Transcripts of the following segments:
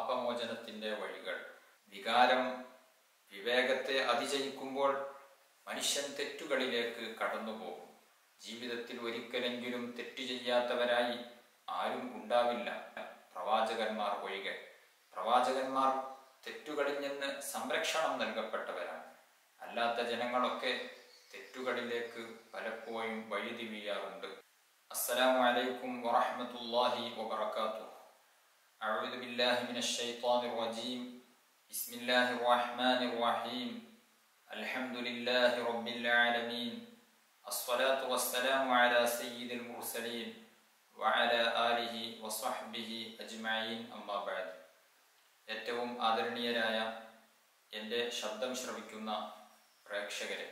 പാപമോചനത്തിന്റെ വഴികൾ വികാരം വിവേകത്തെ അതിജയിക്കുമ്പോൾ മനുഷ്യൻ തെറ്റുകളിലേക്ക് കടന്നുപോകും ജീവിതത്തിൽ ഒരിക്കലെങ്കിലും തെറ്റു ചെയ്യാത്തവരായി ആരും ഉണ്ടാവില്ല പ്രവാചകന്മാർ ഒഴികെ പ്രവാചകന്മാർ തെറ്റുകളിൽ നിന്ന് സംരക്ഷണം നൽകപ്പെട്ടവരാണ് അല്ലാത്ത ജനങ്ങളൊക്കെ തെറ്റുകളിലേക്ക് പലപ്പോഴും വഴിതിരിയാറുണ്ട് അസ്സലാമു അലൈക്കും വറഹ്മത്തുള്ളാഹി വബറകാതുഹു അഊദു ബില്ലാഹി മിനശ് ശൈത്വാനിർ റജീം ബിസ്മില്ലാഹിർ റഹ്മാനിർ റഹീം അൽഹംദുലില്ലാഹി റബ്ബിൽ ആലമീൻ الصلاة والسلام على سيد المرسلين وعلى آله وصحبه أجمعين أما بعد ഏറ്റവും ആദരണീയരായ എൻ്റെ ശബ്ദം ശ്രവിക്കുന്ന പ്രേക്ഷകരെ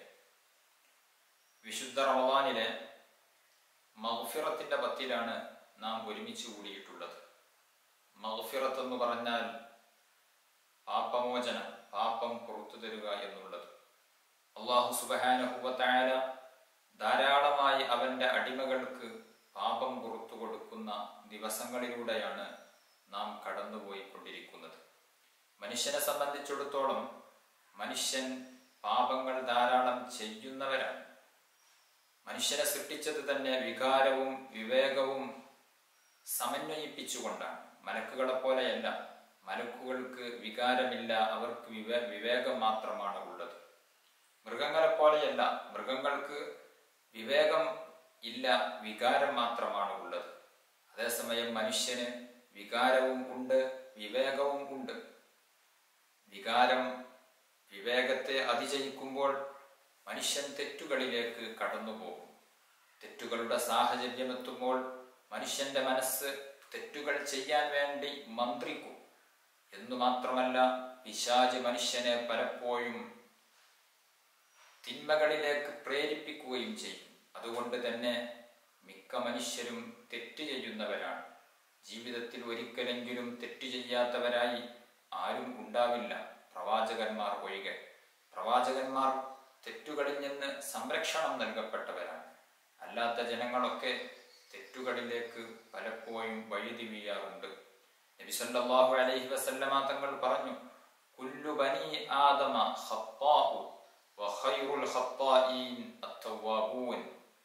വിശുദ്ധ റമദാനിലെ മഗ്ഫിറത്തിൻ്റെ പത്തിലാണ് നാം ഒരുമിച്ച് കൂടിയിട്ടുള്ളത് മഗ്ഫിറത്ത് എന്ന് പറഞ്ഞാൽ പാപമോചനം പാപം പുറത്തു തരിക എന്നുള്ളത് അള്ളാഹു സുബഹാനഹുബത്തായ ധാരാളമായി അവന്റെ അടിമകൾക്ക് പാപം പുറത്തു കൊടുക്കുന്ന ദിവസങ്ങളിലൂടെയാണ് നാം കടന്നുപോയിക്കൊണ്ടിരിക്കുന്നത് മനുഷ്യനെ സംബന്ധിച്ചിടത്തോളം മനുഷ്യൻ പാപങ്ങൾ ധാരാളം ചെയ്യുന്നവരാണ് മനുഷ്യനെ സൃഷ്ടിച്ചത് തന്നെ വികാരവും വിവേകവും സമന്വയിപ്പിച്ചുകൊണ്ടാണ് മലക്കുകളെ പോലെയല്ല മലക്കുകൾക്ക് വികാരമില്ല അവർക്ക് വിവേ വിവേകം മാത്രമാണ് ഉള്ളത് മൃഗങ്ങളെ പോലെയല്ല മൃഗങ്ങൾക്ക് വിവേകം ഇല്ല വികാരം മാത്രമാണ് ഉള്ളത് അതേസമയം മനുഷ്യന് വികാരവും ഉണ്ട് വിവേകവും ഉണ്ട് വികാരം വിവേകത്തെ അതിജയിക്കുമ്പോൾ മനുഷ്യൻ തെറ്റുകളിലേക്ക് കടന്നുപോകും തെറ്റുകളുടെ സാഹചര്യം എത്തുമ്പോൾ മനുഷ്യന്റെ മനസ്സ് തെറ്റുകൾ ചെയ്യാൻ വേണ്ടി മന്ത്രിക്കും എന്നു മാത്രമല്ല പിശാജ് മനുഷ്യനെ പലപ്പോഴും തിന്മകളിലേക്ക് പ്രേരിപ്പിക്കുകയും ചെയ്യും അതുകൊണ്ട് തന്നെ മിക്ക മനുഷ്യരും തെറ്റ് ചെയ്യുന്നവരാണ് ജീവിതത്തിൽ ഒരിക്കലെങ്കിലും തെറ്റ് ചെയ്യാത്തവരായി ആരും ഉണ്ടാവില്ല പ്രവാചകന്മാർ ഒഴികെ പ്രവാചകന്മാർ തെറ്റുകളിൽ നിന്ന് സംരക്ഷണം നൽകപ്പെട്ടവരാണ് അല്ലാത്ത ജനങ്ങളൊക്കെ തെറ്റുകളിലേക്ക് പലപ്പോഴും വഴിതിരിയാറുണ്ട് നബി സല്ലല്ലാഹു അലൈഹി വസല്ലമ തങ്ങൾ പറഞ്ഞു കുല്ലു ബനി ആദമ ഖത്താഉ വഖൈറുൽ ഖത്താഈൻ അത്തവാബൂൻ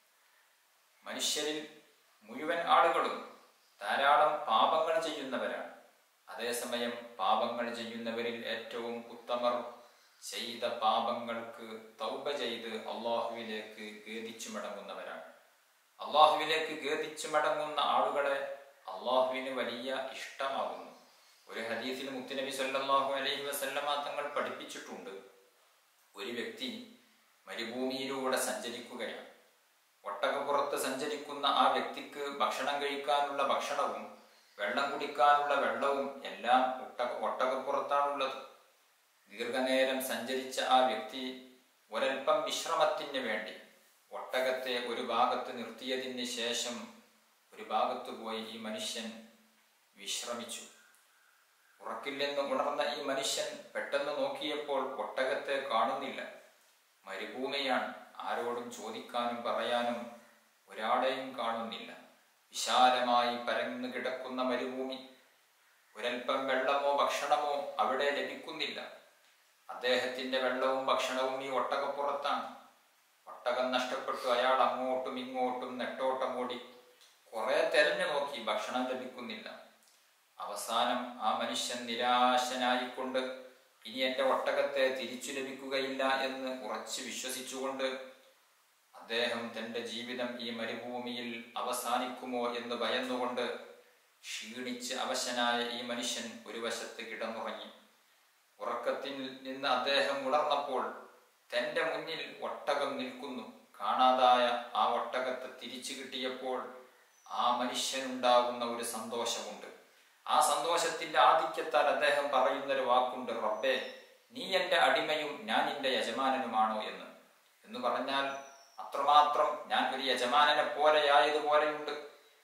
മനുഷ്യരിൽ മുഴുവൻ ആളുകളും ധാരാളം പാപങ്ങൾ ചെയ്യുന്നവരാണ് അതേസമയം പാപങ്ങൾ ചെയ്യുന്നവരിൽ ഏറ്റവും ഉത്തമർ ചെയ്ത പാപങ്ങൾക്ക് തൗബ ചെയ്ത് അള്ളാഹുവിലേക്ക് ഗേദിച്ചു മടങ്ങുന്നവരാണ് അള്ളാഹുവിലേക്ക് ഗേദിച്ചു മടങ്ങുന്ന ആളുകളെ അള്ളാഹുവിന് വലിയ ഇഷ്ടമാകുന്നു ഒരു ഹദീസിൽ മുത്തുനബി സല്ലല്ലാഹു അലൈഹി വസല്ലമ തങ്ങൾ പഠിപ്പിച്ചിട്ടുണ്ട് ഒരു വ്യക്തി മരുഭൂമിയിലൂടെ സഞ്ചരിക്കുകയാണ് ഒട്ടകപ്പുറത്ത് സഞ്ചരിക്കുന്ന ആ വ്യക്തിക്ക് ഭക്ഷണം കഴിക്കാനുള്ള ഭക്ഷണവും വെള്ളം കുടിക്കാനുള്ള വെള്ളവും എല്ലാം ഒട്ടക ഒട്ടകപ്പുറത്താണുള്ളത് ദീർഘനേരം സഞ്ചരിച്ച ആ വ്യക്തി ഒരൽപ്പം വിശ്രമത്തിന് വേണ്ടി ഒട്ടകത്തെ ഒരു ഭാഗത്ത് നിർത്തിയതിന് ശേഷം ഒരു ഭാഗത്ത് പോയി ഈ മനുഷ്യൻ വിശ്രമിച്ചു ഉറക്കില്ലെന്ന് ഉണർന്ന ഈ മനുഷ്യൻ പെട്ടെന്ന് നോക്കിയപ്പോൾ ഒട്ടകത്തെ കാണുന്നില്ല മരുഭൂമിയാണ് ആരോടും ചോദിക്കാനും പറയാനും ഒരാളെയും കാണുന്നില്ല വിശാലമായി പരന്നു കിടക്കുന്ന മരുഭൂമി ഒരൽപ്പം വെള്ളമോ ഭക്ഷണമോ അവിടെ ലഭിക്കുന്നില്ല അദ്ദേഹത്തിന്റെ വെള്ളവും ഭക്ഷണവും ഈ ഒട്ടകപ്പുറത്താണ് ഒട്ടകം നഷ്ടപ്പെട്ടു അയാൾ അങ്ങോട്ടും ഇങ്ങോട്ടും നെട്ടോട്ടം ഓടി കുറെ തെരഞ്ഞു നോക്കി ഭക്ഷണം ലഭിക്കുന്നില്ല അവസാനം ആ മനുഷ്യൻ നിരാശനായിക്കൊണ്ട് ഇനി എന്റെ ഒട്ടകത്തെ തിരിച്ചു ലഭിക്കുകയില്ല എന്ന് ഉറച്ചു വിശ്വസിച്ചുകൊണ്ട് അദ്ദേഹം തന്റെ ജീവിതം ഈ മരുഭൂമിയിൽ അവസാനിക്കുമോ എന്ന് ഭയന്നുകൊണ്ട് ക്ഷീണിച്ച് അവശനായ ഈ മനുഷ്യൻ ഒരു വശത്ത് കിടന്നുറങ്ങി ഉറക്കത്തിൽ നിന്ന് അദ്ദേഹം ഉണർന്നപ്പോൾ തന്റെ മുന്നിൽ ഒട്ടകം നിൽക്കുന്നു കാണാതായ ആ ഒട്ടകത്തെ തിരിച്ചു കിട്ടിയപ്പോൾ ആ മനുഷ്യനുണ്ടാകുന്ന ഒരു സന്തോഷമുണ്ട് ആ സന്തോഷത്തിന്റെ ആധിക്യത്താൽ അദ്ദേഹം പറയുന്ന ഒരു വാക്കുണ്ട് റബ്ബേ നീ എന്റെ അടിമയും ഞാൻ നിന്റെ യജമാനനുമാണോ എന്ന് എന്ന് പറഞ്ഞാൽ അത്രമാത്രം ഞാൻ ഒരു യജമാനനെ പോലെയായതുപോലെയുണ്ട്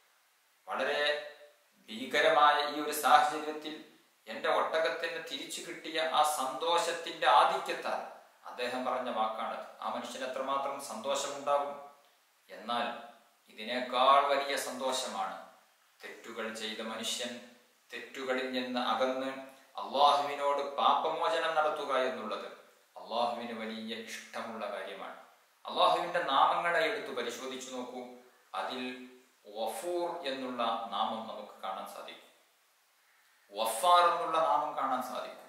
വളരെ ഭീകരമായ ഈ ഒരു സാഹചര്യത്തിൽ എന്റെ ഒട്ടകത്തിന് തിരിച്ചു കിട്ടിയ ആ സന്തോഷത്തിന്റെ ആധിക്യത്താൽ അദ്ദേഹം പറഞ്ഞ വാക്കാണത് ആ മനുഷ്യന് എത്രമാത്രം സന്തോഷമുണ്ടാകും എന്നാൽ ഇതിനേക്കാൾ വലിയ സന്തോഷമാണ് തെറ്റുകൾ ചെയ്ത മനുഷ്യൻ തെറ്റുകളിൽ നിന്ന് അകന്ന് അള്ളാഹുവിനോട് പാപമോചനം നടത്തുക എന്നുള്ളത് അള്ളാഹുവിന് വലിയ ഇഷ്ടമുള്ള കാര്യമാണ് അള്ളാഹുവിന്റെ നാമങ്ങളെ എടുത്ത് പരിശോധിച്ചു നോക്കൂ അതിൽ വഫൂർ എന്നുള്ള നാമം നമുക്ക് കാണാൻ സാധിക്കും വഫാർ എന്നുള്ള നാമം കാണാൻ സാധിക്കും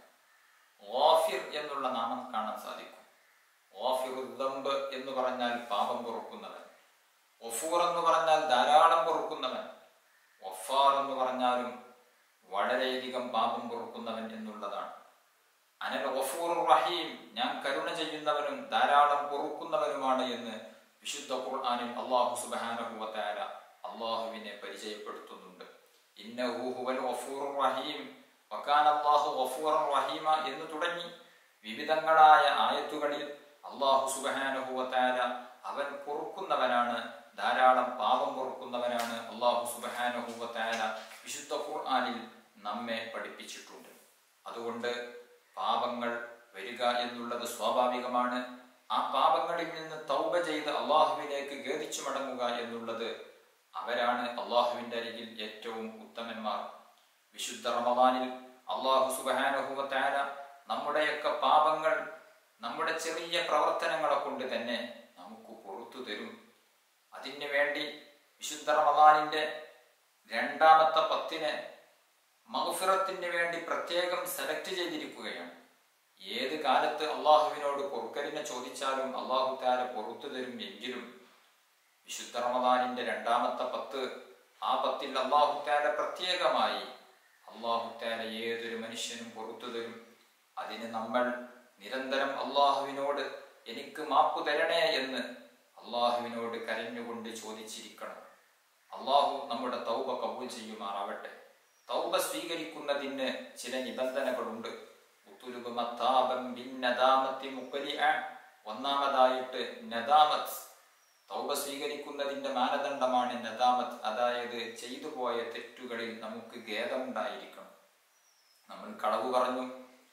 വാഫിർ എന്നുള്ള നാമം കാണാൻ സാധിക്കും വാഫിറുദ്ദംബ് എന്ന് പറഞ്ഞാൽ പാപം പൊറുക്കുന്നവൻ വഫൂർ എന്ന് പറഞ്ഞാൽ ധാരാളം പൊറുക്കുന്നവൻ വഫാർ എന്ന് പറഞ്ഞാലും വളരെയധികം പാപം പൊറുക്കുന്നവൻ എന്നുള്ളതാണ് അനൽ വഫൂർ റഹീം ഞാൻ കരുണ ചെയ്യുന്നവനും ധാരാളം പൊറുക്കുന്നവനുമാണ് എന്ന് വിശുദ്ധ ഖുർആനിൽ അള്ളാഹു സുബ്ഹാനഹു വ തആല അള്ളാഹുവിനെ പരിചയപ്പെടുത്തുന്നുണ്ട് ഇന്നഹു ഹുവൽ ഗഫൂർ റഹീം വകാന അല്ലാഹു ഗഫൂറൻ റഹീമ എന്ന് തുടങ്ങി വിവിധങ്ങളായ ആയത്തുകളിൽ അള്ളാഹു സുബ്ഹാനഹു വ തആല അവൻ പൊറുക്കുന്നവനാണ് ധാരാളം പാപം പൊറുക്കുന്നവനാണ് അള്ളാഹു സുബ്ഹാനഹു വ തആല വിശുദ്ധ ഖുർആനിൽ നമ്മെ പഠിപ്പിച്ചിട്ടുണ്ട് അതുകൊണ്ട് പാപങ്ങൾ വരിക എന്നുള്ളത് സ്വാഭാവികമാണ് ആ പാപങ്ങളിൽ നിന്ന് തൗബ ചെയ്ത് അള്ളാഹുവിലേക്ക് ഖേദിച്ചു മടങ്ങുക എന്നുള്ളത് അവരാണ് അള്ളാഹുവിന്റെ അരികിൽ ഏറ്റവും ഉത്തമന്മാർ വിശുദ്ധ റമദാനിൽ അള്ളാഹു സുബാനുഭവത്താര നമ്മുടെയൊക്കെ പാപങ്ങൾ നമ്മുടെ ചെറിയ പ്രവർത്തനങ്ങളെ കൊണ്ട് തന്നെ നമുക്ക് പുറത്തു തരും അതിനു വേണ്ടി വിശുദ്ധ റമദാനിന്റെ രണ്ടാമത്തെ പത്തിന് മഹഫിറത്തിന് വേണ്ടി പ്രത്യേകം സെലക്ട് ചെയ്തിരിക്കുകയാണ് ഏത് കാലത്ത് അള്ളാഹുവിനോട് പൊറുക്കലിനെ ചോദിച്ചാലും അള്ളാഹു താര പുറത്തു തരും എങ്കിലും വിശുദ്ധ റമദാനിന്റെ രണ്ടാമത്തെ പത്ത് ആ പത്തിൽ അള്ളാഹു താര പ്രത്യേകമായി അള്ളാഹു താര ഏതൊരു മനുഷ്യനും പുറത്തു തരും അതിന് നമ്മൾ നിരന്തരം അള്ളാഹുവിനോട് എനിക്ക് മാപ്പു തരണേ എന്ന് അള്ളാഹുവിനോട് കരഞ്ഞുകൊണ്ട് ചോദിച്ചിരിക്കണം അള്ളാഹു നമ്മുടെ തൗബ കബൂൽ ചെയ്യുമാറാവട്ടെ തൗബ സ്വീകരിക്കുന്നതിന് ചില നിബന്ധനകളുണ്ട് ഉത്തുലുബ് മത്താബം ബിൻ നദാമത്തി മുക്കലിഅ. ഒന്നാമതായിട്ട് നദാമത്ത് തൗബ സ്വീകരിക്കുന്നതിന്റെ മാനദണ്ഡമാണ് നദാമത്ത് അതായത് ചെയ്തു പോയ തെറ്റുകളിൽ നമുക്ക് ഖേദമുണ്ടായിരിക്കണം നമ്മൾ കളവ് പറഞ്ഞു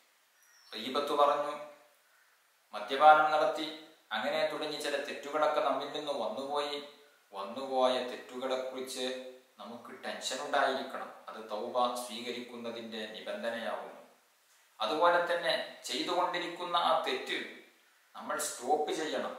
റീബത്ത് പറഞ്ഞു മദ്യപാനം നടത്തി അങ്ങനെ തുടങ്ങി ചില തെറ്റുകളൊക്കെ നമ്മിൽ നിന്ന് വന്നുപോയി വന്നുപോയ തെറ്റുകളെ കുറിച്ച് നമുക്ക് ടെൻഷൻ ഉണ്ടായിരിക്കണം അത് തൗബ സ്വീകരിക്കുന്നതിന്റെ നിബന്ധനയാകുന്നു അതുപോലെ തന്നെ ചെയ്തുകൊണ്ടിരിക്കുന്ന ആ തെറ്റ് നമ്മൾ സ്റ്റോപ്പ് ചെയ്യണം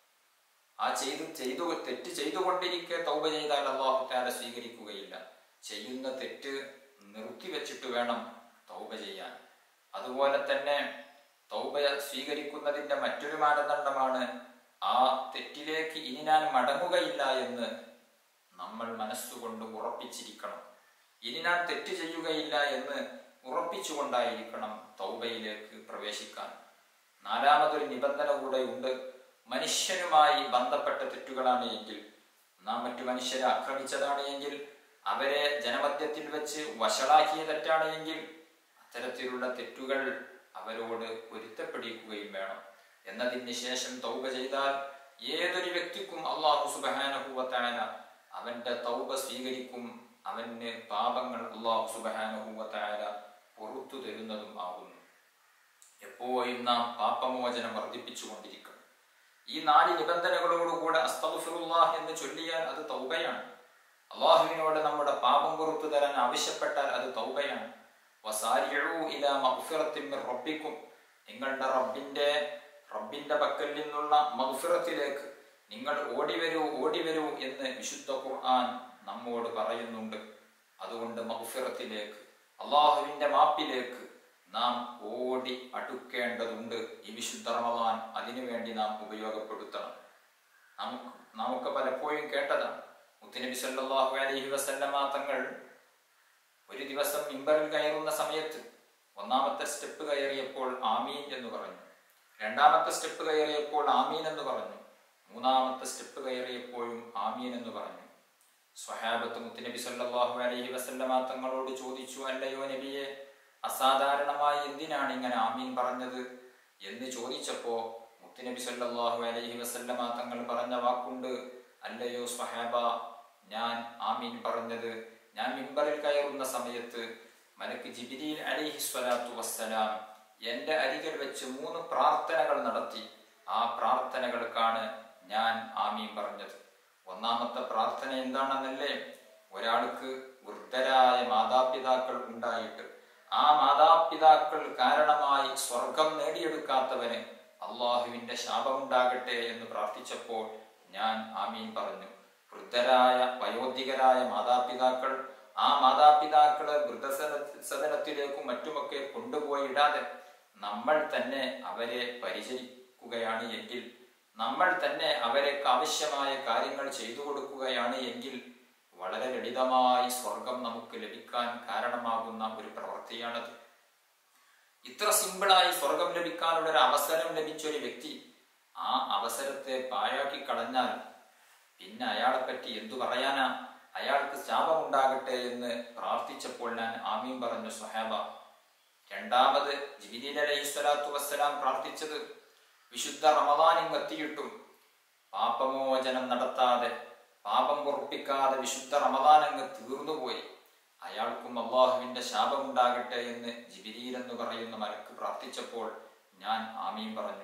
ആ ചെയ്ത് ചെയ്തു തെറ്റ് ചെയ്തുകൊണ്ടിരിക്കെ തൗബ ചെയ്താൽ അള്ളാഹു താല സ്വീകരിക്കുകയില്ല ചെയ്യുന്ന തെറ്റ് നിർത്തിവെച്ചിട്ട് വേണം തൗബ ചെയ്യാൻ അതുപോലെ തന്നെ തൗബ സ്വീകരിക്കുന്നതിന്റെ മറ്റൊരു മാനദണ്ഡമാണ് ആ തെറ്റിലേക്ക് ഇനി ഞാൻ മടങ്ങുകയില്ല എന്ന് നമ്മൾ മനസ്സുകൊണ്ട് ഉറപ്പിച്ചിരിക്കണം ഇനി ഞാൻ തെറ്റ് ചെയ്യുകയില്ല എന്ന് ഉറപ്പിച്ചുകൊണ്ടായിരിക്കണം തൗബയിലേക്ക് പ്രവേശിക്കാൻ നാലാമതൊരു നിബന്ധന കൂടെ ഉണ്ട് മനുഷ്യനുമായി ബന്ധപ്പെട്ട തെറ്റുകളാണ് എങ്കിൽ നാം മറ്റു മനുഷ്യരെ ആക്രമിച്ചതാണ് എങ്കിൽ അവരെ ജനമധ്യത്തിൽ വെച്ച് വഷളാക്കിയ തെറ്റാണ് എങ്കിൽ അത്തരത്തിലുള്ള തെറ്റുകൾ അവരോട് പൊരുത്തപ്പെടിക്കുകയും വേണം എന്നതിന് ശേഷം തൗബ ചെയ്താൽ ഏതൊരു വ്യക്തിക്കും അള്ളാഹു സുബഹാനഹൂവത്തായ അവന്റെ തൗബ സ്വീകരിക്കും അവന് പാപങ്ങൾ അള്ളാഹു സുബഹാനഹൂവത്തായ പുറത്തു തരുന്നതും ആകുന്നു എപ്പോഴും നാം പാപമോചനം വർദ്ധിപ്പിച്ചുകൊണ്ടിരിക്കണം ഈ നാല് നിബന്ധനകളോടുകൂടെ അസ്തഗ്ഫിറുല്ലാഹ് എന്ന് ചൊല്ലിയാൽ അത് തൗബയാണ് അള്ളാഹുവിനോട് നമ്മുടെ പാപം പുറത്തു തരാൻ ആവശ്യപ്പെട്ടാൽ അത് തൗബയാണ് വസാരിഉ ഇലാ മഗ്ഫിറത്തിൻ മിർ റബ്ബിക്കും നിങ്ങളുടെ റബ്ബിന്റെ റബ്ബിന്റെ പക്കൽ നിന്നുള്ള മഗ്ഫിറത്തിലേക്ക് നിങ്ങൾ ഓടി വരൂ ഓടി വരൂ എന്ന് വിശുദ്ധ ഖുർആൻ നമ്മോട് പറയുന്നുണ്ട് അതുകൊണ്ട് മഗ്ഫിറത്തിലേക്ക് അള്ളാഹുവിന്റെ മാപ്പിലേക്ക് നാം ഓടി അടുക്കേണ്ടതുണ്ട് ഈ വിശുദ്ധ റമദാൻ അതിനുവേണ്ടി നാം ഉപയോഗപ്പെടുത്തണം നമുക്ക് നമുക്ക് പലപ്പോഴും കേട്ടതാണ് മുത്തുനബി സല്ലല്ലാഹു അലൈഹി വസല്ലമ തങ്ങൾ ഒരു ദിവസം മിമ്പറിൽ കയറുന്ന സമയത്ത് ഒന്നാമത്തെ സ്റ്റെപ്പ് കയറിയപ്പോൾ ആമീൻ എന്ന് പറഞ്ഞു രണ്ടാമത്തെ സ്റ്റെപ്പ് കയറിയപ്പോൾ ആമീൻ എന്ന് പറഞ്ഞു മൂന്നാമത്തെ സ്റ്റെപ്പ് കയറിയപ്പോഴും ആമീൻ എന്ന് പറഞ്ഞു സ്വഹാബത്ത് മുത്തുനബി സല്ലല്ലാഹു അലൈഹി വസല്ലമ തങ്ങളോട് ചോദിച്ചു അല്ലയോ നബിയെ അസാധാരണമായി എന്തിനാണ് ഇങ്ങനെ ആമീൻ പറഞ്ഞത് എന്ന് ചോദിച്ചപ്പോ മുത്തുനബി സല്ലല്ലാഹു അലൈഹി വസല്ലമ തങ്ങൾ പറഞ്ഞ വാക്കുണ്ട് അല്ലയോ സ്വഹാബ ഞാൻ ആമീൻ പറഞ്ഞത് ഞാൻ മിമ്പറിൽ കയറുന്ന സമയത്ത് മലക്ക് ജിബിരിൽ അലൈഹി സ്വലാത്തു വസ്സലാം എന്റെ അരികിൽ വെച്ച് മൂന്ന് പ്രാർത്ഥനകൾ നടത്തി ആ പ്രാർത്ഥനകൾക്കാണ് ഞാൻ ആമീൻ പറഞ്ഞത് ഒന്നാമത്തെ പ്രാർത്ഥന എന്താണെന്നല്ലേ ഒരാൾക്ക് വൃദ്ധരായ മാതാപിതാക്കൾ ഉണ്ടായിട്ട് ആ മാതാപിതാക്കൾ കാരണമായി സ്വർഗം നേടിയെടുക്കാത്തവന് അള്ളാഹുവിന്റെ ശാപമുണ്ടാകട്ടെ എന്ന് പ്രാർത്ഥിച്ചപ്പോൾ ഞാൻ ആമീൻ പറഞ്ഞു വൃദ്ധരായ വയോധികരായ മാതാപിതാക്കൾ ആ മാതാപിതാക്കളെ വൃദ്ധസദനത്തിലേക്കും മറ്റുമൊക്കെ കൊണ്ടുപോയി ഇടാതെ നമ്മൾ തന്നെ അവരെ പരിചരിക്കുകയാണ് എങ്കിൽ നമ്മൾ തന്നെ അവർക്ക് ആവശ്യമായ കാര്യങ്ങൾ ചെയ്തു കൊടുക്കുകയാണ് എങ്കിൽ വളരെ ലളിതമായി സ്വർഗം നമുക്ക് ലഭിക്കാൻ കാരണമാകുന്ന ഒരു പ്രവൃത്തിയാണത് ഇത്ര സിമ്പിളായി സ്വർഗം ലഭിക്കാനുള്ള ഒരു അവസരം ലഭിച്ച ഒരു വ്യക്തി ആ അവസരത്തെ പാഴാക്കി കളഞ്ഞാൽ പിന്നെ അയാളെ പറ്റി എന്തു പറയാനാ അയാൾക്ക് ശാപമുണ്ടാകട്ടെ എന്ന് പ്രാർത്ഥിച്ചപ്പോൾ ഞാൻ ആമീൻ പറഞ്ഞു സുഹേബ രണ്ടാമത് ജിബിലീൽ അലൈഹി സ്വലാത്തു വസ്സലാം പ്രാർത്ഥിച്ചത് വിശുദ്ധ റമദാനിൽ എത്തിയിട്ടും പാപമോചനം നടത്താതെ പാപം പൊറുപ്പിക്കാതെ വിശുദ്ധ റമദാൻ അങ്ങ് തീർന്നുപോയി അയാൾക്കും അള്ളാഹുവിന്റെ ശാപമുണ്ടാകട്ടെ എന്ന് ജിബിലീൽ എന്ന് പറയുന്ന മലക്ക് പ്രാർത്ഥിച്ചപ്പോൾ ഞാൻ ആമീൻ പറഞ്ഞു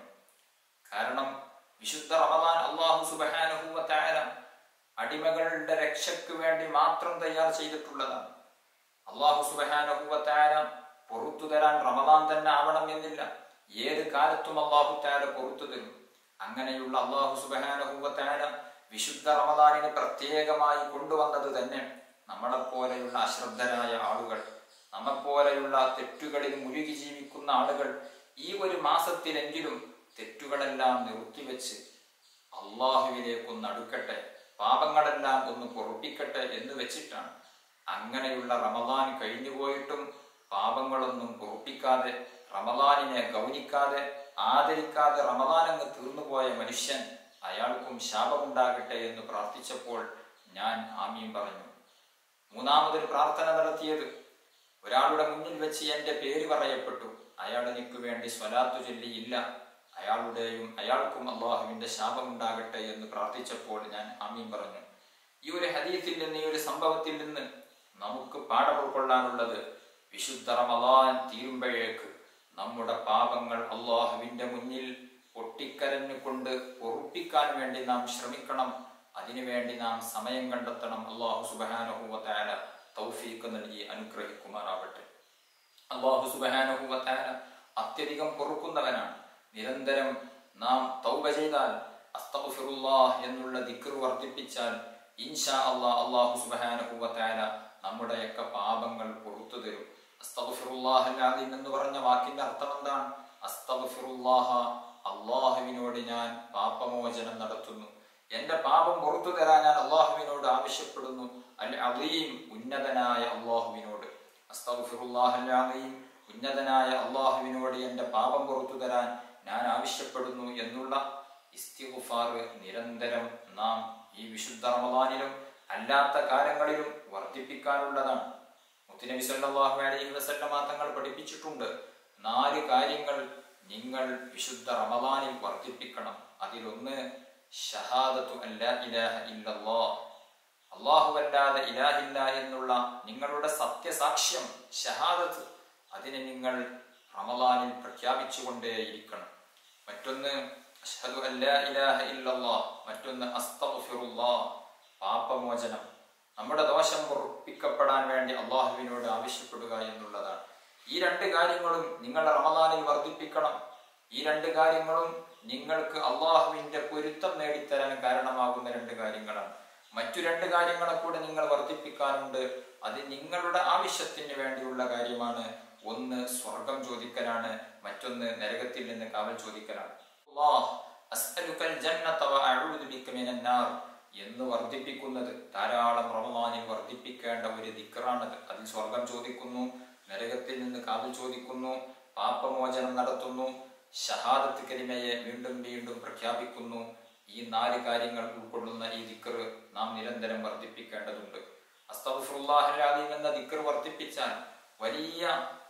കാരണം വിശുദ്ധ റമദാൻ അള്ളാഹു സുബഹാനുഹൂവ താര അടിമകളുടെ രക്ഷയ്ക്ക് വേണ്ടി മാത്രം തയ്യാർ ചെയ്തിട്ടുള്ളതാണ് അള്ളാഹു സുബഹാനുഹൂവ താര പൊറത്തു തരാൻ റമദാൻ തന്നെ ആവണം എന്നില്ല ഏത് കാലത്തും അള്ളാഹു താര പൊറത്തു തരും അങ്ങനെയുള്ള അള്ളാഹു സുബഹാനുഹൂവ താര വിശുദ്ധ റമദാനിനെ പ്രത്യേകമായി കൊണ്ടുവന്നത് തന്നെ നമ്മളെപ്പോലെയുള്ള അശ്രദ്ധരായ ആളുകൾ നമ്മെപ്പോലെയുള്ള തെറ്റുകളിൽ മുഴുകി ജീവിക്കുന്ന ആളുകൾ ഈ ഒരു മാസത്തിലെങ്കിലും തെറ്റുകളെല്ലാം നിർത്തിവെച്ച് അള്ളാഹുവിലേക്കൊന്ന് അടുക്കട്ടെ പാപങ്ങളെല്ലാം ഒന്ന് പൊറുപ്പിക്കട്ടെ എന്ന് വെച്ചിട്ടാണ് അങ്ങനെയുള്ള റമദാൻ കഴിഞ്ഞുപോയിട്ടും പാപങ്ങളൊന്നും പൊറുപ്പിക്കാതെ റമദാനിനെ ഗൗനിക്കാതെ ആദരിക്കാതെ റമദാൻ അങ്ങ് തീർന്നുപോയ മനുഷ്യൻ അയാൾക്കും ശാപമുണ്ടാകട്ടെ എന്ന് പ്രാർത്ഥിച്ചപ്പോൾ ഞാൻ ആമീൻ പറഞ്ഞു മൂന്നാമതൊരു പ്രാർത്ഥന നടത്തിയത് ഒരാളുടെ മുന്നിൽ വെച്ച് എന്റെ പേര് പറയപ്പെട്ടു അയാൾ എനിക്ക് വേണ്ടി സ്വലാത്തു ചൊല്ലിയില്ല അയാളുടെയും അയാൾക്കും അള്ളാഹുവിന്റെ ശാപമുണ്ടാകട്ടെ എന്ന് പ്രാർത്ഥിച്ചപ്പോൾ ഞാൻ ആമീൻ പറഞ്ഞു ഈ ഒരു ഹദീത്തിൽ നിന്ന് ഈ ഒരു സംഭവത്തിൽ നിന്ന് നമുക്ക് പാഠം ഉൾക്കൊള്ളാനുള്ളത് വിശുദ്ധ റമദാൻ തീരുമ്പോഴേക്ക് നമ്മുടെ പാപങ്ങൾ അള്ളാഹുവിന്റെ മുന്നിൽ പൊട്ടിക്കരഞ്ഞുകൊണ്ട് പൊറുപ്പിക്കാൻ വേണ്ടി നാം ശ്രമിക്കണം അതിനുവേണ്ടി നാം സമയം കണ്ടെത്തണം അള്ളാഹു സുബാനുഭൂവത്തായ തൗഫീക്ക് നൽകി അനുഗ്രഹിക്കുമാറാവട്ടെ അള്ളാഹു സുബാനുഭൂവത്തായ അത്യധികം പൊറുക്കുന്നവനാണ് നിരന്തരം നാം തൗബ ചെയ്താൽ അസ്തഫിറുല്ലാഹ് എന്നുള്ള ദിക്ർ വർദ്ധിപ്പിച്ചാൽ ഇൻഷാ അള്ളാഹ് അള്ളാഹു സുബാനുഭൂവത്തായ നമ്മുടെയൊക്കെ പാപങ്ങൾ പൊറത്തു തരും അസ്തഫിറുല്ലാഹ് എന്ന് പറഞ്ഞ വാക്കിന്റെ അർത്ഥം എന്താണ് അസ്തഫിറുല്ലാഹ അള്ളാഹുവിനോട് ഞാൻ പാപമോചനം നടത്തുന്നു എന്റെ പാപം പുറത്തു തരാൻ ഞാൻ അള്ളാഹുവിനോട് ആവശ്യപ്പെടുന്നു അൽ അലീം ഉന്നതനായ അള്ളാഹുവിനോട് അസ്തഫിറുല്ലാഹീം ഉന്നതനായ അള്ളാഹുവിനോട് എന്റെ പാപം പുറത്തു തരാൻ ഞാൻ ആവശ്യപ്പെടുന്നു എന്നുള്ള ഇസ്തിഗുഫാർ നിരന്തരം നാം ഈ വിശുദ്ധ റമദാനിലും അല്ലാത്ത കാലങ്ങളിലും വർദ്ധിപ്പിക്കാനുള്ളതാണ് മുത്തുനബി സല്ലല്ലാഹു അലൈഹി വസല്ലമ തങ്ങൾ പഠിപ്പിച്ചിട്ടുണ്ട് നാല് കാര്യങ്ങൾ നിങ്ങൾ വിശുദ്ധ റമദാനിൽ വർദ്ധിപ്പിക്കണം അതിലൊന്ന് ഷഹാദത്തു അല്ലാ ഇലാഹ ഇല്ലല്ലാഹ് അല്ലാഹുവല്ലാതെ ഇലാഹില്ല എന്നുള്ള നിങ്ങളുടെ സത്യസാക്ഷ്യം ഷഹാദത്ത് അതിനെ നിങ്ങൾ റമദാനിൽ പ്രഖ്യാപിച്ചുകൊണ്ടേയിരിക്കണം മറ്റൊന്ന് അഷ്ഹദു അല്ലാ ഇലാഹ ഇല്ലല്ലാഹ് മറ്റൊന്ന് അസ്തഗ്ഫിറുല്ലാഹ് പാപമോചനം നമ്മുടെ ദോഷം പൊറുപ്പിക്കപ്പെടാൻ വേണ്ടി അള്ളാഹുവിനോട് ആവശ്യപ്പെടുക എന്നുള്ളതാണ് ഈ രണ്ട് കാര്യങ്ങളും നിങ്ങൾ റമദാനിൽ വർദ്ധിപ്പിക്കണം ഈ രണ്ട് കാര്യങ്ങളും നിങ്ങൾക്ക് അള്ളാഹുവിന്റെ പൊരുത്തം നേടിത്തരാൻ കാരണമാകുന്ന രണ്ട് കാര്യങ്ങളാണ് മറ്റു രണ്ട് കാര്യങ്ങളെ കൂടെ നിങ്ങൾ വർദ്ധിപ്പിക്കാനുണ്ട് അത് നിങ്ങളുടെ ആവശ്യത്തിന് വേണ്ടിയുള്ള കാര്യമാണ് ഒന്ന് സ്വർഗം ചോദിക്കലാണ് മറ്റൊന്ന് നരകത്തിൽ നിന്ന് കാവൽ ചോദിക്കലാണ് അല്ലാഹ് അസ്അലുക്കൽ ജന്നത വഅഊദു ബിക മിനൻ നാർ എന്ന് വർദ്ധിപ്പിക്കുന്നത് ധാരാളം റമദാനിൽ വർദ്ധിപ്പിക്കേണ്ട ഒരു ദിക്റാണത് അതിൽ സ്വർഗം ചോദിക്കുന്നു നരകത്തിൽ നിന്ന് കാവൽ ചോദിക്കുന്നു പാപമോചനം നടത്തുന്നു ഷഹാദത്ത് കരിമയെ വീണ്ടും വീണ്ടും പ്രഖ്യാപിക്കുന്നു ഈ നാല് കാര്യങ്ങൾ ഉൾക്കൊള്ളുന്ന ഈ ദിക്ർ നാം നിരന്തരം വർദ്ധിപ്പിക്കേണ്ടതുണ്ട് അസ്തഫുല്ലാഹിം എന്ന ദിക്ർ വർദ്ധിപ്പിച്ചാൽ വലിയ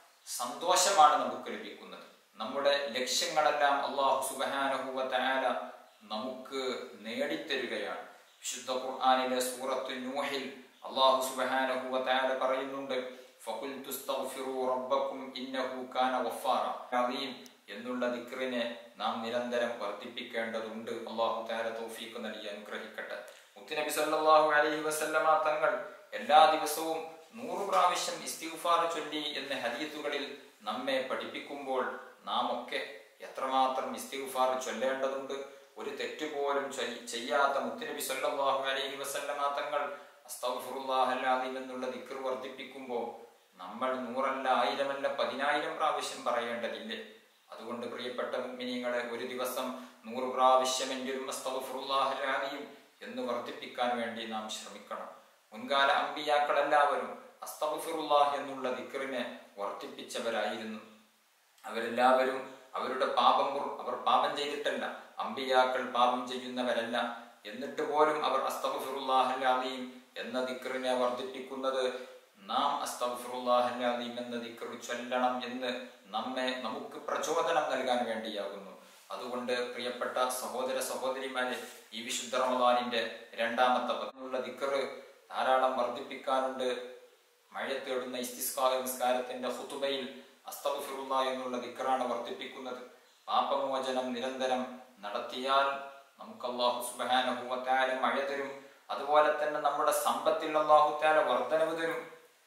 സന്തോഷമാണ് നമുക്ക് ലഭിക്കുന്നത് നമ്മുടെ ലക്ഷ്യങ്ങളെല്ലാം അള്ളാഹു സുബാനഹുവ തആല നമുക്ക് നേടിത്തരുകയാണ് വിശുദ്ധ ഖുർആനിലെ സൂറത്ത് നൂഹിൽ അള്ളാഹു സുബാനഹു തആല പറയുന്നുണ്ട് ഫഖുൽതു അസ്തഗ്ഫിറൂ റബ്ബക്കും ഇന്നഹു കാന ഗഫാറ അദീം എന്നുള്ള ദിക്റിനെ നാം നിരന്തരം വർദ്ധിപ്പിക്കേണ്ടതുണ്ട് അള്ളാഹു തആല തൗഫീഖ് നൽകി അനുഗ്രഹിക്കട്ടെ മുത്തുനബി സല്ലല്ലാഹു അലൈഹി വസല്ലമ തങ്ങൾ എല്ലാ ദിവസവും നൂറ് പ്രാവശ്യം ഇസ്തിഗ്ഫാർ ചൊല്ലി എന്ന് ഹദീത്തുകളിൽ നമ്മെ പഠിപ്പിക്കുമ്പോൾ നാം ഒക്കെ എത്രമാത്രം ഇസ്തിഗ്ഫാർ ചൊല്ലേണ്ടതുണ്ട് ഒരു തെറ്റുപോലും ചെയ്- ചെയ്യാത്ത മുത്തുനബി സല്ലല്ലാഹു അലൈഹി വസല്ലമ തങ്ങൾ അസ്തഗ്ഫിറുല്ലാഹൽ അലീം എന്നുള്ള ദിക്ർ വർദ്ധിപ്പിക്കുമ്പോൾ നമ്മൾ നൂറല്ല ആയിരമല്ല പതിനായിരം പ്രാവശ്യം പറയേണ്ടതില്ലേ അതുകൊണ്ട് പ്രിയപ്പെട്ട മുഅ്മിനീങ്ങളെ ഒരു ദിവസം നൂറ് പ്രാവശ്യമെങ്കിലും അസ്തഗ്ഫിറുല്ലാഹൽ അലീം എന്ന് വർദ്ധിപ്പിക്കാൻ വേണ്ടി നാം ശ്രമിക്കണം മുൻകാല അമ്പിയാക്കളെല്ലാവരും അസ്തഗ്ഫിറുല്ലാഹ് എന്നുള്ള ദിക്റിനെ വർദ്ധിപ്പിച്ചവരായിരുന്നു അവരെല്ലാവരും അവരുടെ പാപം പുറ- അവർ പാപം ചെയ്തിട്ടല്ല അമ്പിയാക്കൾ പാപം ചെയ്യുന്നവരല്ല എന്നിട്ട് പോലും അവർ അസ്തഗ്ഫിറുല്ലാഹൽ അലീം എന്ന ദിക്റിനെ വർദ്ധിപ്പിക്കുന്നത് നാം അസ്തഗ്ഫിറുല്ലാഹൽ അലീം എന്ന ദിക്ർ ചൊല്ലണം എന്ന് നമ്മെ നമുക്ക് പ്രചോദനം നൽകാൻ വേണ്ടിയാകുന്നു അതുകൊണ്ട് പ്രിയപ്പെട്ട സഹോദര സഹോദരിമാരെ ഈ വിശുദ്ധ റമദാനിന്റെ രണ്ടാമത്തെ പത്തിനുള്ള ദിക്ർ ധാരാളം വർദ്ധിപ്പിക്കാനുണ്ട് മഴ തേടുന്ന ഇസ്തിസ്കാ നിസ്കാരത്തിന്റെ ഹുതുബയിൽ അസ്തഗ്ഫിറുല്ല എന്നുള്ള ദിക്റാണ് വർദ്ധിപ്പിക്കുന്നത് പാപമോചനം നിരന്തരം നടത്തിയാൽ നമുക്ക് അള്ളാഹു സുബ്ഹാനഹു വ തആല മഴ തരും അതുപോലെ തന്നെ നമ്മുടെ സമ്പത്തിൽ അള്ളാഹു തആല വർധനവ് തരും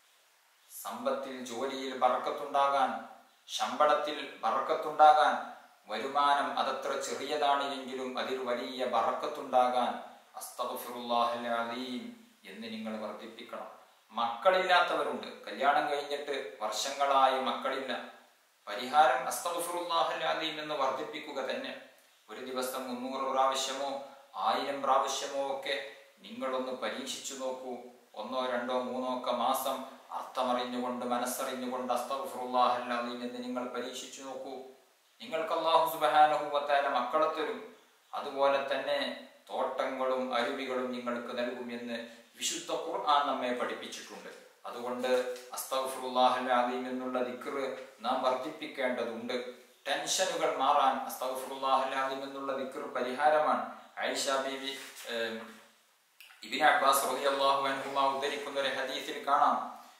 സമ്പത്തിൽ ജോലിയിൽ ബറക്കത്തുണ്ടാകാൻ ശമ്പളത്തിൽ ബറക്കത്തുണ്ടാകാൻ വരുമാനം അതത്ര ചെറിയതാണ് എങ്കിലും അതിൽ വലിയ ബറക്കത്തുണ്ടാകാൻ അസ്തഗ്ഫിറുല്ലാഹൽ അലീം എന്ന് നിങ്ങൾ വർദ്ധിപ്പിക്കണം മക്കളില്ലാത്തവരുണ്ട് കല്യാണം കഴിഞ്ഞിട്ട് വർഷങ്ങളായി മക്കളില്ല പരിഹാരം അസ്തഗ്ഫിറുല്ലാഹൽ അലീം എന്ന് വർദ്ധിപ്പിക്കുക തന്നെ ഒരു ദിവസം മുന്നൂറ് പ്രാവശ്യമോ ആയിരം പ്രാവശ്യമോ ഒക്കെ നിങ്ങളൊന്ന് പരീക്ഷിച്ചു നോക്കൂ ഒന്നോ രണ്ടോ മൂന്നോ ഒക്കെ മാസം അർത്ഥമറിഞ്ഞുകൊണ്ട് മനസ്സറിഞ്ഞുകൊണ്ട് അസ്തഗ്ഫിറുല്ലാഹൽ അലീം എന്ന് നിങ്ങൾ പരീക്ഷിച്ചു നോക്കൂ നിങ്ങൾക്ക് അള്ളാഹു സുബ്ഹാനഹു വ തആല മക്കളെ തരും അതുപോലെ തന്നെ തോട്ടങ്ങളും അരുവികളും നിങ്ങൾക്ക് നൽകും എന്ന് വിശുദ്ധ ഖുർആൻ നമ്മെ പഠിപ്പിച്ചിട്ടുണ്ട് അതുകൊണ്ട് അസ്തഗ്ഫിറുല്ലാഹൽ അലീം എന്നുള്ള ദിക്ർ നാം വർദ്ധിപ്പിക്കേണ്ടതുണ്ട് ടെൻഷനുകൾ മാറാൻ അസ്തഗ്ഫിറുല്ലാഹൽ അലീം എന്നുള്ള ദിക്ർ പരിഹാരമാണ് ആയിഷ ബീവി ഏഹ്, ഇബ്നു അബ്ബാസ് റളിയല്ലാഹു അൻഹുമ ഉദ്ധരിക്കുന്ന ഒരു ഹദീസിൽ കാണാം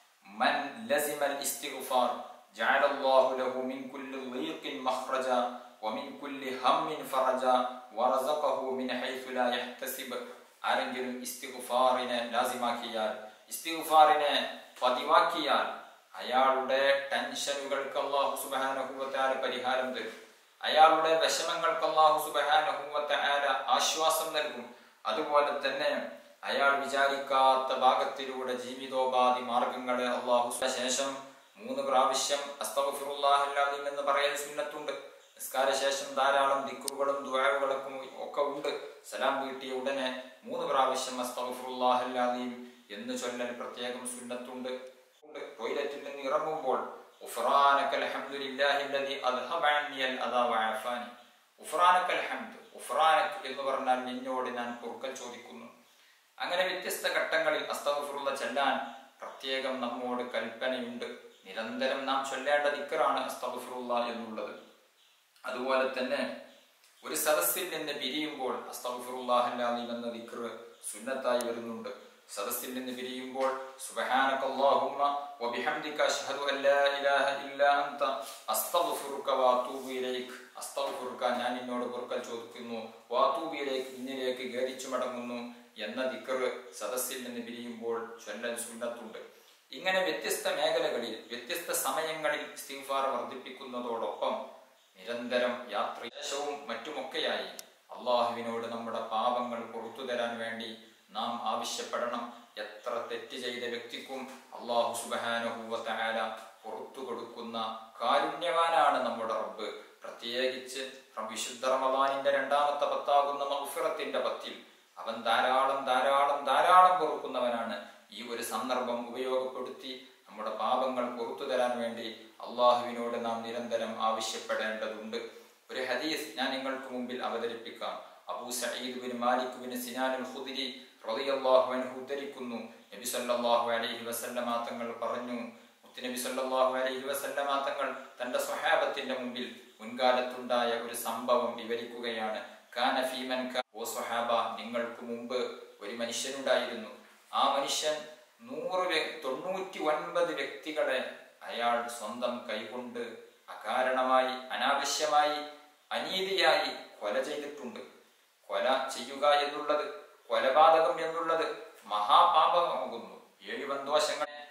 മൻ ലസിമൽ ഇസ്തിഗ്ഫാർ ജഅല അല്ലാഹു ലഹു മിൻ കുല്ലി ളീഖിൻ മഖ്റജ വമിൻ കുല്ലി ഹമ്മിൻ ഫറജ വറസഖഹു മിൻ ഹൈസു ലാ യഹ്തസിബ് ആരെങ്കിലും ഇസ്തിഗ്ഫാറിനെ ലാസിമാക്കിയാൽ ഇസ്തിഗ്ഫാറിനെ പതിവാക്കിയാൽ അയാളുടെ ടെൻഷനുകൾക്ക് അല്ലാഹു സുബ്ഹാനഹു വ തആല പരിഹാരം തരും അയാളുടെ വിഷമങ്ങൾക്ക് അല്ലാഹു സുബ്ഹാനഹു വ തആല ആശ്വാസം നൽകും അതുപോലെ തന്നെ അയാൾ വിചാരിക്കാത്ത ഭാഗത്തിലൂടെ ജീവിതോപാധി മാർഗങ്ങളെ അള്ളാഹു ശേഷം മൂന്ന് പ്രാവശ്യം അസ്തഗ്ഫിറുല്ലാഹൽ അലീം എന്ന് പറയൽ സുന്നത്തുണ്ട് നിസ്കാര ശേഷം ധാരാളം ദിക്കുകളും ദുആകളൊക്കെ ഒക്കെ ഉണ്ട് സലാം വീട്ടിയ ഉടനെ മൂന്ന് പ്രാവശ്യം അസ്തഗ്ഫിറുല്ലാഹൽ അലീം എന്ന് ചൊല്ലൽ പ്രത്യേകം സുന്നത്തുണ്ട് ഉണ്ട്. ടോയ്ലറ്റിൽ നിന്ന് ഇറങ്ങുമ്പോൾ ഉഫ്റാനക്കൽ ഹംദുലില്ലാഹി അല്ലദീ അദ്ഹബ അന്നിയൽ അദാ വഅഫാനി ഉഫ്റാനക്കൽ ഹംദ് ഉഫ്റാനക് എന്ന് പറഞ്ഞാൽ നിന്നോട് ഞാൻ പൊറുക്കൽ ചോദിക്കുന്നു അങ്ങനെ വ്യത്യസ്ത ഘട്ടങ്ങളിൽ അസ്തഗ്ഫിറുള്ള ചെല്ലാൻ പ്രത്യേകം നമ്മോട് കൽപ്പനയുണ്ട് നിരന്തരം നാം ചൊല്ലേണ്ട ദിക്കറാണ് അസ്തഗ്ഫിറുള്ള എന്നുള്ളത് അതുപോലെ തന്നെ ഒരു സദസ്സിൽ നിന്ന് പിരിയുമ്പോൾ അസ്തഗ്ഫിറുല്ലാഹൽ അലീം എന്ന ദിക്ർ സുന്നത്തായി വരുന്നുണ്ട് സദസ്സിൽ നിന്ന് പിരിയുമ്പോൾ സുബ്ഹാനക അല്ലാഹുമ്മ വബിഹംദിക അഷ്ഹദു അൻ ലാ ഇലാഹ ഇല്ലാ അൻത അസ്തഗ്ഫിറുക വഅതൂബു ഇലൈക് അസ്തഗ്ഫിറുക ഞാൻ നിന്നോട് പൊറുക്കൽ ചോദിക്കുന്നു വഅതൂബു ഇലൈക് നിന്നിലേക്ക് ഖേദിച്ചു മടങ്ങുന്നു എന്ന ദിക്ർ സദസ്സിൽ നിന്ന് പിരിയുമ്പോൾ ചൊല്ലൽ സുന്നത്തുണ്ട് ഇങ്ങനെ വ്യത്യസ്ത മേഖലകളിൽ വ്യത്യസ്ത സമയങ്ങളിൽ ഇസ്തിഗ്ഫാർ വർദ്ധിപ്പിക്കുന്നതോടൊപ്പം നിരന്തരം യാത്രശേഷവും മറ്റുമൊക്കെയായി അള്ളാഹുവിനോട് നമ്മുടെ പാപങ്ങൾ പുറത്തു തരാൻ വേണ്ടി നാം ആവശ്യപ്പെടണം എത്ര തെറ്റ് ചെയ്ത വ്യക്തിക്കും അള്ളാഹു സുബാനുഭൂവത്തായ പുറത്തു കൊടുക്കുന്ന കാരുണ്യവാനാണ് നമ്മുടെ റബ്ബ് പ്രത്യേകിച്ച് വിശുദ്ധ റമദാനിന്റെ രണ്ടാമത്തെ പത്താകുന്ന മഹ്ഫിറത്തിന്റെ പത്തിൽ അവൻ ധാരാളം ധാരാളം ധാരാളം പൊറുക്കുന്നവനാണ് ഈ ഒരു സന്ദർഭം ഉപയോഗപ്പെടുത്തി നമ്മുടെ പാപങ്ങൾ പുറത്തു തരാൻ വേണ്ടി അള്ളാഹുവിനോട് നാം നിരന്തരം ആവശ്യപ്പെടേണ്ടതുണ്ട് ഒരു ഹദീസ് ഞാൻ നിങ്ങൾക്ക് മുമ്പിൽ അവതരിപ്പിക്കാം Abu Saeed bin Malik bin സിനാനുൽ ഖുദരി റളിയല്ലാഹു അൻഹു ഉദ്ധരിക്കുന്നു നബി സല്ലല്ലാഹു അലൈഹി വസല്ലമ തങ്ങൾ പറഞ്ഞു മുത്തുനബി സല്ലല്ലാഹു അലൈഹി വസല്ലമ തങ്ങൾ തന്റെ സ്വഹാബത്തിന്റെ മുമ്പിൽ മുൻകാലത്തുണ്ടായ ഒരു സംഭവം വിവരിക്കുകയാണ് കാന ഫീമൻ കാ- ഓ സ്വഹാബ നിങ്ങൾക്ക് മുമ്പ് ഒരു മനുഷ്യനുണ്ടായിരുന്നു ആ മനുഷ്യൻ നൂറ് വ്യ- തൊണ്ണൂറ്റി ഒൻപത് വ്യക്തികളെ അയാൾ സ്വന്തം കൈകൊണ്ട് അകാരണമായി അനാവശ്യമായി അനീതിയായി കൊല ചെയ്തിട്ടുണ്ട് കൊല ചെയ്യുക എന്നുള്ളത് കൊലപാതകം എന്നുള്ളത് മഹാപാപമാകുന്നു ഏഴ് ബന്ധോഷങ്ങളെ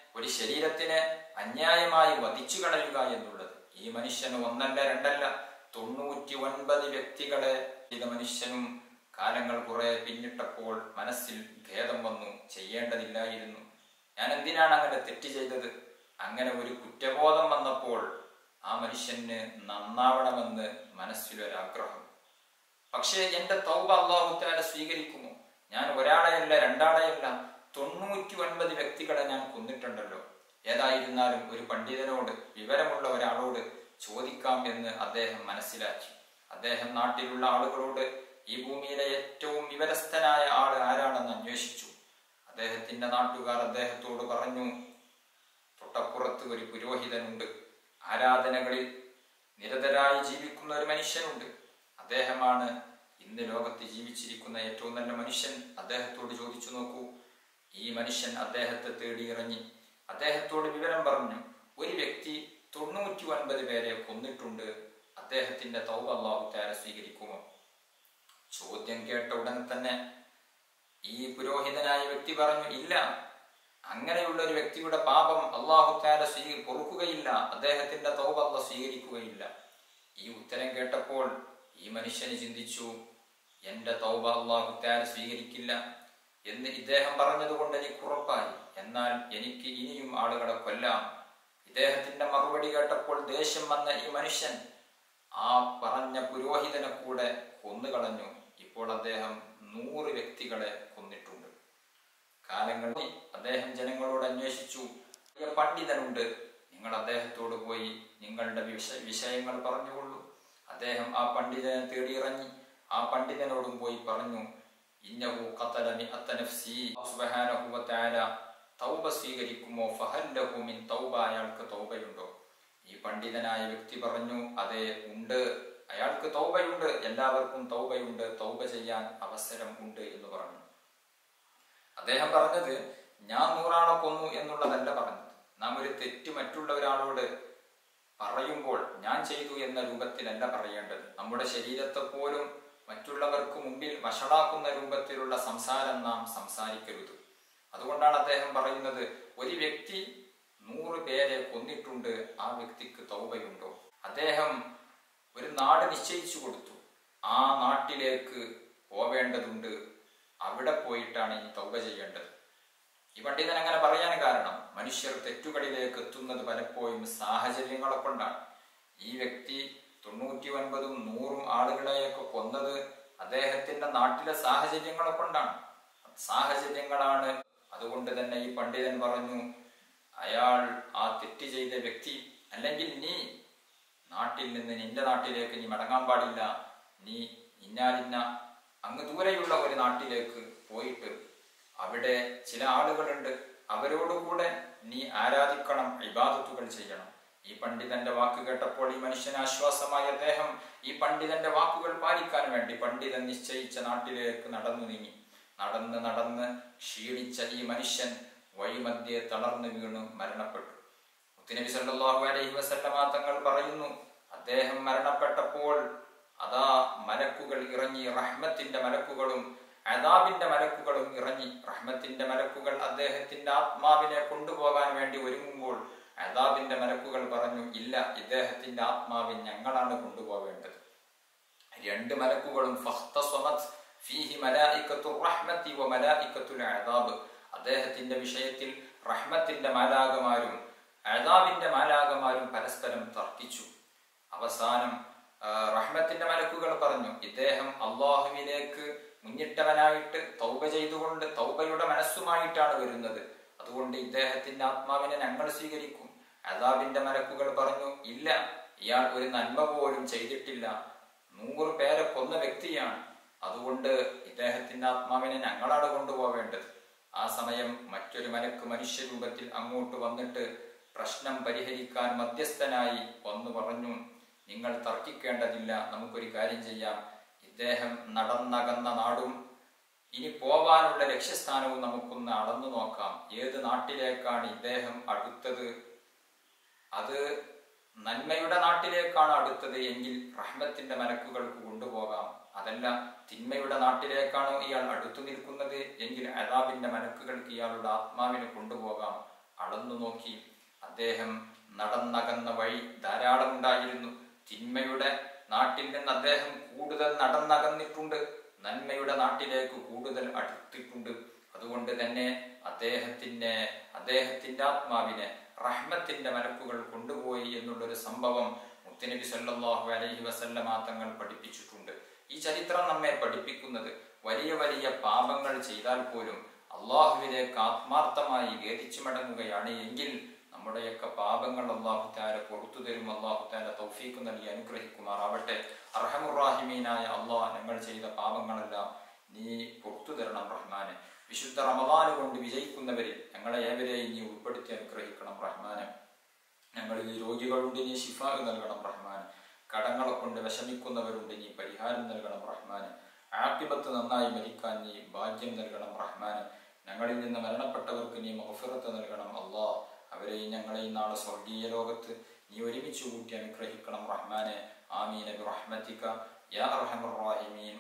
ഒരു ശരീരത്തിനെ അന്യായമായി വധിച്ചു കളയുക എന്നുള്ളത് ഈ മനുഷ്യന് ഒന്നല്ല രണ്ടല്ല തൊണ്ണൂറ്റി ഒൻപത് വ്യക്തികളെ ചെയ്ത മനുഷ്യനും കാലങ്ങൾ കുറെ പിന്നിട്ടപ്പോൾ മനസ്സിൽ ഖേദം വന്നു ചെയ്യേണ്ടതില്ലായിരുന്നു ഞാൻ എന്തിനാണ് അങ്ങനെ തെറ്റ് ചെയ്തത് അങ്ങനെ ഒരു കുറ്റബോധം വന്നപ്പോൾ ആ മനുഷ്യന് നന്നാവണമെന്ന് മനസ്സിലൊരാഗ്രഹം പക്ഷേ എന്റെ തൗബ അള്ളാഹുത്താല സ്വീകരിക്കുമോ ഞാൻ ഒരാളെയല്ല രണ്ടാളെയല്ല തൊണ്ണൂറ്റി ഒൻപത് വ്യക്തികളെ ഞാൻ കൊന്നിട്ടുണ്ടല്ലോ ഏതായിരുന്നാലും ഒരു പണ്ഡിതനോട് വിവരമുള്ള ഒരാളോട് ചോദിക്കാം എന്ന് അദ്ദേഹം മനസ്സിലാക്കി അദ്ദേഹം നാട്ടിലുള്ള ആളുകളോട് ഈ ഭൂമിയിലെ ഏറ്റവും വിവരസ്ഥനായ ആൾ ആരാണെന്ന് അന്വേഷിച്ചു അദ്ദേഹത്തിന്റെ നാട്ടുകാർ അദ്ദേഹത്തോട് പറഞ്ഞു തൊട്ടപ്പുറത്ത് ഒരു പുരോഹിതനുണ്ട് ആരാധനകളിൽ നിരതരായി ജീവിക്കുന്ന ഒരു മനുഷ്യനുണ്ട് അദ്ദേഹമാണ് ഇന്ന് ലോകത്ത് ജീവിച്ചിരിക്കുന്ന ഏറ്റവും നല്ല മനുഷ്യൻ അദ്ദേഹത്തോട് ചോദിച്ചു നോക്കൂ ഈ മനുഷ്യൻ അദ്ദേഹത്തെ തേടി ഇറങ്ങി അദ്ദേഹത്തോട് വിവരം പറഞ്ഞു ഒരു വ്യക്തി തൊണ്ണൂറ്റി ഒൻപത് പേരെ കൊന്നിട്ടുണ്ട് അദ്ദേഹത്തിന്റെ തൗബ അള്ളാഹു താര സ്വീകരിക്കുമോ ചോദ്യം കേട്ട ഉടനെ തന്നെ ഈ പുരോഹിതനായ വ്യക്തി പറഞ്ഞു ഇല്ല അങ്ങനെയുള്ള ഒരു വ്യക്തിയുടെ പാപം അള്ളാഹു താര സ്വീ പൊറുക്കുകയില്ല അദ്ദേഹത്തിന്റെ തൗബ അല്ല സ്വീകരിക്കുകയില്ല ഈ ഉത്തരം കേട്ടപ്പോൾ ഈ മനുഷ്യന് ചിന്തിച്ചു എന്റെ തൗബ അള്ളാഹു താര സ്വീകരിക്കില്ല എന്ന് ഇദ്ദേഹം പറഞ്ഞതുകൊണ്ട് എനിക്ക് ഉറപ്പായി എന്നാൽ എനിക്ക് ഇനിയും ആളുകളെ കൊല്ലാം ഇദ്ദേഹത്തിന്റെ മറുപടി കേട്ടപ്പോൾ ദേഷ്യം വന്ന ഈ മനുഷ്യൻ ആ പറഞ്ഞ പുരോഹിതനെ കൂടെ കൊന്നുകളഞ്ഞു ഇപ്പോൾ അദ്ദേഹം നൂറ് വ്യക്തികളെ കൊന്നിട്ടുണ്ട് കാലങ്ങളിൽ അദ്ദേഹം ജനങ്ങളോട് അന്വേഷിച്ചു "ഒരു പണ്ഡിതനുണ്ട് നിങ്ങൾ അദ്ദേഹത്തോട് പോയി നിങ്ങളുടെ വിഷ- വിഷയങ്ങൾ പറഞ്ഞുകൊള്ളൂ അദ്ദേഹം ആ പണ്ഡിതനെ തേടിയിറങ്ങി ആ പണ്ഡിതനോടും പോയി പറഞ്ഞു ഇന്നഹു ഖതല മിഅത്ത നഫ്സി സുബ്ഹാനഹു വ തആല തൗബ സ്വീകരിക്കുമോ ഫഹല്ലഹു മിൻ തൗബ അയാൾക്ക് തൗബയുണ്ടോ ഈ പണ്ഡിതനായ വ്യക്തി പറഞ്ഞു അതെ ഉണ്ട് അയാൾക്ക് തൗബയുണ്ട് എല്ലാവർക്കും തൗബയുണ്ട് തൗബ ചെയ്യാൻ അവസരം ഉണ്ട് എന്ന് പറഞ്ഞു അദ്ദേഹം പറഞ്ഞത് ഞാൻ നൂറാളെ കൊന്നു എന്നുള്ളതല്ല പറഞ്ഞത് നാം ഒരു തെറ്റ് മറ്റുള്ള ഒരാളോട് പറയുമ്പോൾ ഞാൻ ചെയ്തു എന്ന രൂപത്തിലല്ല പറയേണ്ടത് നമ്മുടെ ശരീരത്തെ പോലും മറ്റുള്ളവർക്ക് മുമ്പിൽ വഷളാക്കുന്ന രൂപത്തിലുള്ള സംസാരം നാം സംസാരിക്കരുത് അതുകൊണ്ടാണ് അദ്ദേഹം പറയുന്നത് ഒരു വ്യക്തി നൂറ് പേരെ കൊന്നിട്ടുണ്ട് ആ വ്യക്തിക്ക് തൗബയുണ്ടോ അദ്ദേഹം ഒരു നാട് നിശ്ചയിച്ചു കൊടുത്തു ആ നാട്ടിലേക്ക് പോവേണ്ടതുണ്ട് അവിടെ പോയിട്ടാണ് ഈ തൗബ ചെയ്യേണ്ടത് ഈ പണ്ഡിതൻ അങ്ങനെ പറയാൻ കാരണം മനുഷ്യർ തെറ്റുകളിലേക്ക് എത്തുന്നത് പലപ്പോഴും സാഹചര്യങ്ങളെ കൊണ്ടാണ് ഈ വ്യക്തി തൊണ്ണൂറ്റി ഒൻപതും നൂറും ആളുകളെയൊക്കെ കൊന്നത് അദ്ദേഹത്തിന്റെ നാട്ടിലെ സാഹചര്യങ്ങളെ കൊണ്ടാണ് സാഹചര്യങ്ങളാണ് അതുകൊണ്ട് തന്നെ ഈ പണ്ഡിതൻ പറഞ്ഞു അയാൾ ആ തെറ്റ് ചെയ്ത വ്യക്തി അല്ലെങ്കിൽ നീ നാട്ടിൽ നിന്ന് നിന്റെ നാട്ടിലേക്ക് നീ മടങ്ങാൻ പാടില്ല നീ ഇന്നാലിന്ന അങ്ങ് ദൂരെയുള്ള ഒരു നാട്ടിലേക്ക് പോയിട്ട് അവിടെ ചില ആളുകളുണ്ട് അവരോടുകൂടെ നീ ആരാധിക്കണം ഇബാദത്തുകൾ ചെയ്യണം ഈ പണ്ഡിതന്റെ വാക്ക് കേട്ടപ്പോൾ ഈ മനുഷ്യന് ആശ്വാസമായ അദ്ദേഹം ഈ പണ്ഡിതന്റെ വാക്കുകൾ പാലിക്കാൻ വേണ്ടി പണ്ഡിതൻ നിശ്ചയിച്ച നാട്ടിലേക്ക് നടന്നു നീങ്ങി നടന്ന് നടന്ന് ക്ഷീണിച്ച ഈ മനുഷ്യൻ വഴിമധ്യേ തളർന്നു വീണു മരണപ്പെട്ടു മുത്തുനബി സല്ലല്ലാഹു അലൈഹി വസല്ലമ തങ്ങൾ പറയുന്നു അദ്ദേഹം മരണപ്പെട്ടപ്പോൾ അതാ മലക്കുകൾ ഇറങ്ങി റഹ്മത്തിന്റെ മലക്കുകളും അദാബിന്റെ മലക്കുകളും ഇറങ്ങി റഹ്മത്തിന്റെ മലക്കുകൾ അദ്ദേഹത്തിന്റെ ആത്മാവിനെ കൊണ്ടുപോകാൻ വേണ്ടി ഒരുങ്ങുമ്പോൾ അദാബിന്റെ മലക്കുകൾ പറഞ്ഞു ഇല്ല ഇദ്ദേഹത്തിന്റെ ആത്മാവിൽ ഞങ്ങളാണ് കൊണ്ടുപോവേണ്ടത് രണ്ട് മലക്കുകളും ഫഖ്തസമത് ഫീഹി മലായികത്തു റഹ്മത്തി വ മലായികത്തുൽ അദാബ് അദ്ദേഹത്തിന്റെ വിഷയത്തിൽ റഹ്മത്തിന്റെ മാലാകമാരും അദാബിന്റെ മാലാകമാരും പരസ്പരം തർക്കിച്ചു അവസാനം ആ, റഹ്മത്തിന്റെ മലക്കുകൾ പറഞ്ഞു ഇദ്ദേഹം അള്ളാഹുവിലേക്ക് മുന്നിട്ടവനായിട്ട് തൗബ ചെയ്തുകൊണ്ട് തൗബയുടെ മനസ്സുമായിട്ടാണ് വരുന്നത് അതുകൊണ്ട് ഇദ്ദേഹത്തിന്റെ ആത്മാവിനെ ഞങ്ങൾ സ്വീകരിക്കും അദാബിന്റെ മലക്കുകൾ പറഞ്ഞു ഇല്ല ഇയാൾ ഒരു നന്മ പോലും ചെയ്തിട്ടില്ല നൂറ് പേരെ കൊന്ന വ്യക്തിയാണ് അതുകൊണ്ട് ഇദ്ദേഹത്തിന്റെ ആത്മാവിനെ ഞങ്ങളാണ് കൊണ്ടുപോവേണ്ടത് ആ സമയം മറ്റൊരു മലക്ക് മനുഷ്യരൂപത്തിൽ അങ്ങോട്ട് വന്നിട്ട് പ്രശ്നം പരിഹരിക്കാൻ മധ്യസ്ഥനായി വന്നു പറഞ്ഞു നിങ്ങൾ തർക്കിക്കേണ്ടതില്ല നമുക്കൊരു കാര്യം ചെയ്യാം ഇദ്ദേഹം നടന്നകന്ന നാടും ഇനി പോവാനുള്ള ലക്ഷ്യസ്ഥാനവും നമുക്കൊന്ന് അളന്നു നോക്കാം ഏത് നാട്ടിലേക്കാണ് ഇദ്ദേഹം അടുത്തത് അത് നന്മയുടെ നാട്ടിലേക്കാണ് അടുത്തത് എങ്കിൽ റഹ്മത്തിന്റെ മലക്കുകൾക്ക് കൊണ്ടുപോകാം അതല്ല തിന്മയുടെ നാട്ടിലേക്കാണോ ഇയാൾ അടുത്തു നിൽക്കുന്നത് എങ്കിൽ അതാബിന്റെ മലക്കുകൾക്ക് ഇയാളുടെ ആത്മാവിനെ കൊണ്ടുപോകാം അളന്നു നോക്കി അദ്ദേഹം നടന്നകന്ന വഴി ധാരാളം ഉണ്ടായിരുന്നു തിന്മയുടെ നാട്ടിൽ നിന്ന് അദ്ദേഹം കൂടുതൽ നടന്നകന്നിട്ടുണ്ട് നന്മയുടെ നാട്ടിലേക്ക് കൂടുതൽ അടുത്തിട്ടുണ്ട് അതുകൊണ്ട് തന്നെ അദ്ദേഹത്തിന്റെ അദ്ദേഹത്തിന്റെ ആത്മാവിനെ റഹ്മത്തിന്റെ മലക്കുകൾ കൊണ്ടുപോയി എന്നുള്ളൊരു സംഭവം മുത്തനബി സല്ലല്ലാഹു അലൈഹി വസല്ലമ തങ്ങൾ പഠിപ്പിച്ചിട്ടുണ്ട് ഈ ചരിത്രം നമ്മെ പഠിപ്പിക്കുന്നത് വലിയ വലിയ പാപങ്ങൾ ചെയ്താൽ പോലും അള്ളാഹുവിലേക്ക് ആത്മാർത്ഥമായി വേദിച്ചു മടങ്ങുകയാണ് എങ്കിൽ നമ്മുടെയൊക്കെ പാപങ്ങൾ അള്ളാഹു താര പുറത്തു തരും അള്ളാഹു താര തൗഫീഖ് നൽകി അനുഗ്രഹിക്കുമാറാവട്ടെ അർഹമുറാഹിമീനായ അള്ളാഹ് ഞങ്ങൾ ചെയ്ത പാപങ്ങളെല്ലാം നീ പുറത്തു തരണം റഹ്മാനെ വിശുദ്ധ റമദാന് കൊണ്ട് വിജയിക്കുന്നവരിൽ ഞങ്ങളെ ഏവരെയും നീ ഉൾപ്പെടുത്തി അനുഗ്രഹിക്കണം റഹ്മാനെ ഞങ്ങളിൽ രോഗികളുണ്ട് നീ ശിഫ നൽകണം റഹ്മാൻ കടങ്ങളെ കൊണ്ട് വിഷമിക്കുന്നവരുണ്ട് നീ പരിഹാരം നൽകണം റഹ്മാൻ ആക്കിബത്ത് നന്നായി മരിക്കാൻ നീ ഭാഗ്യം നൽകണം റഹ്മാൻ ഞങ്ങളിൽ നിന്ന് മരണപ്പെട്ടവർക്ക് നീ മഹഫിറത്ത് നൽകണം അള്ളാ അവരെയും ഞങ്ങളെയും നാളെ സ്വർഗീയ ലോകത്ത് നീ ഒരുമിച്ച് കൂട്ടി അനുഗ്രഹിക്കണം റഹ്മാനെ ആമീൻ റഹ്മത്തിക യാ റഹ്മർ റാഹിമീൻ